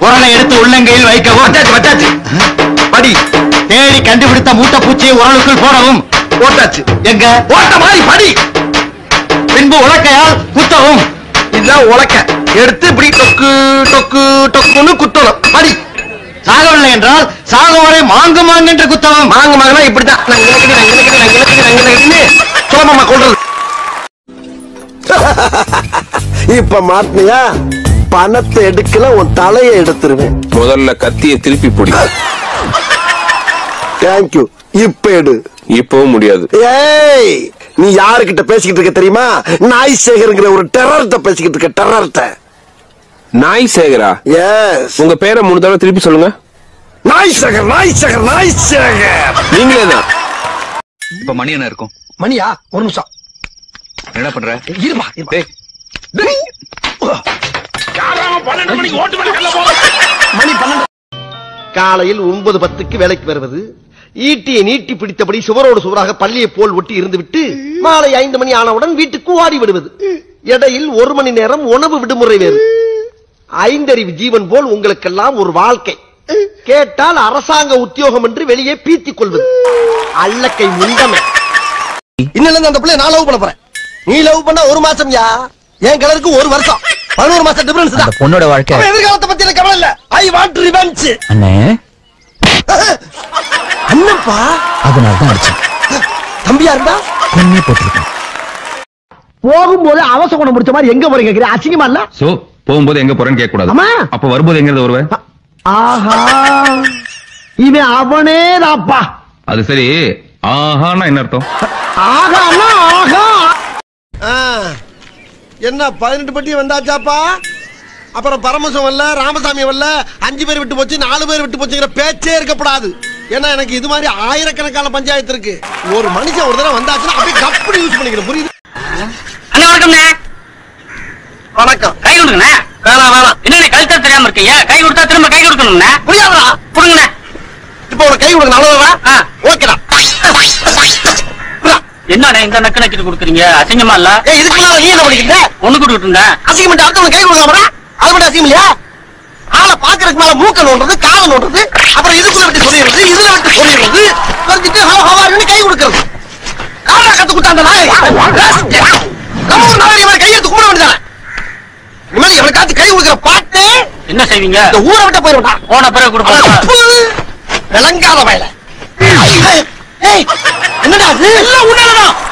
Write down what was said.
உரலை எடுத்து உள்ளங்கையில் வைக்கவும் வச்சாச்சு வச்சாச்சு படி தேடி கண்டுபிடித்த மூட்டைப்பூச்சியை உரலுக்குள் போடவும் போட்டாச்சு எங்க போட்ட மாதிரி படி பின்பு உலக்கையால் குத்தவும் இதுதான் உலக்க எடுத்து இப்படி டொக்கு டொக்கு டொக்குன்னு குத்தணும் படி சாகவில்லை என்றால் சாகும் வரை மாங்கு மாங்கு என்று குத்தவும் மாங்க மாங்கனா இப்படிதான் நான் இலக்கடி நான் இலக்கடி நான் இலக்கடி நான் இலக்கடின்னு சுலபமா கொள்றது இப்ப மாட்டினியா பணத்தை எடுக்கல உன் தலையை எடுத்துருவேன் முதல்ல கத்திய திருப்பி பிடி தேங்க்யூ இப்ப எடு இப்பவும் முடியாது ஏய் நீ யாருக்கிட்ட பேசிக்கிட்டு இருக்க தெரியுமா நாய் சேகருங்கிற ஒரு டெரர்ட்ட பேசிக்கிட்டு இருக்க டெரர்ட்ட நாய் சேகரா எஸ் உங்க பேரை மூணு தடவை திருப்பி சொல்லுங்க நாய் சேகர் நாய் சேகர் நாய் சேகர் நீங்களே தான் இப்ப மணி என்ன இருக்கும் மணியா ஒரு நிமிஷம் என்ன பண்ற இருமா இருமா. டேய் மணி பன்னெண்டு காலையில் ஒன்பது பத்துக்கு வேலைக்கு வருவது ஈட்டியை நீட்டி பிடித்தபடி சுவரோடு சுவராக பள்ளியை போல் ஒட்டி இருந்துவிட்டு மாலை ஐந்து மணி ஆனவுடன் வீட்டுக்கு ஓடி விடுவது இடையில் ஒரு மணி நேரம் உணவு விடுமுறை வேறு ஐந்தறிவு ஜீவன் போல் உங்களுக்கெல்லாம் ஒரு வாழ்க்கை கேட்டால் அரசாங்க உத்தியோகம் என்று வெளியே பீத்திக் கொள்வது அல்லக்கை முண்டமை இன்னில இருந்து அந்த பிள்ளை நான் லவ் பண்ண போறேன் நீ லவ் பண்ண ஒரு மாசம் யா என் கலருக்கு ஒரு வருஷம் பதினோரு மாசம் டிஃபரன்ஸ் தான் பொண்ணோட வாழ்க்கை அவன் எதிர்காலத்தை பத்தி எனக்கு கவலை இல்ல ஐ வாண்ட் ரிவெஞ்ச் அண்ணே அண்ணப்பா அதனால தான் அடிச்சேன் தம்பியா இருந்தா பொண்ணே போட்டிருக்கேன் போகும்போது அவசர குணம் முடிச்ச மாதிரி எங்க போறீங்க கேக்குறீங்க? அசிங்கமா இல்ல சோ போகும்போது எங்க போறேன்னு கேட்க கூடாது ஆமா. அப்ப வரும்போது எங்க வருவ ஆஹா இவன் அவனே தாப்பா அது சரி ஆஹான்னா என்ன அர்த்தம் ஆகான்னா ஆகா என்ன பதினெட்டு பட்டி வந்தாச்சாப்பா அப்புறம் பரமசம் வரல ராமசாமி வரல அஞ்சு பேர் விட்டு போச்சு நாலு பேர் விட்டு போச்சுங்கிற பேச்சே இருக்கப்படாது ஏன்னா எனக்கு இது மாதிரி ஆயிரக்கணக்கான பஞ்சாயத்து இருக்கு ஒரு மனுஷன் ஒரு தடவை வந்தாச்சுன்னா அப்படியே கப்படி யூஸ் பண்ணிக்கணும் புரியுது அண்ணா வணக்கம்ண்ணே வணக்கம் கை கொடுங்கண்ணே வேணாம் வேணாம் என்ன கழுத்தா தெரியாம இருக்கீங்க கை கொடுத்தா திரும்ப கை கொடுக்கணும்ண்ணே புரியாதா கொடுங்கண்ணே இப்போ உனக்கு கை கொடுங்க நல்லதா ஆ. ஓகேடா என்னண்ணே இந்த நக்கு நக்கிட்டு கொடுக்குறீங்க அசிங்கமா இல்ல ஏய் இதுக்குள்ள நீ என்ன பண்ணிக்கிட்ட ஒண்ணு கொடுத்துட்டு இருந்தேன் அசிங்கம் பண்ணி அடுத்தவங்க கை கொடுக்காமடா அது மட்டும் அசிங்கம் இல்லையா ஆளை பாக்குறதுக்கு மேல மூக்க நோண்டுறது காலை நோண்டுறது அப்புறம் இதுக்குள்ள விட்டு சொல்லிடுறது இதுல விட்டு சொல்லிடுறது சொல்லிட்டு ஹவ ஹவாருன்னு கை கொடுக்கறது காலா கத்து கொடுத்தாங்க நாய் நம்ம ஒரு நாளைக்கு மேல கையெடுத்து கும்பிட வேண்டியதானே இனிமேல் எவனுக்காச்சும் கை கொடுக்குற பாட்டு என்ன செய்வீங்க இந்த ஊரை விட்டு போயிருவா போன பிறகு கொடுப்பாங்க விளங்காத வயல ஏய் என்னடா அது எல்லாம் உன்னாலதான்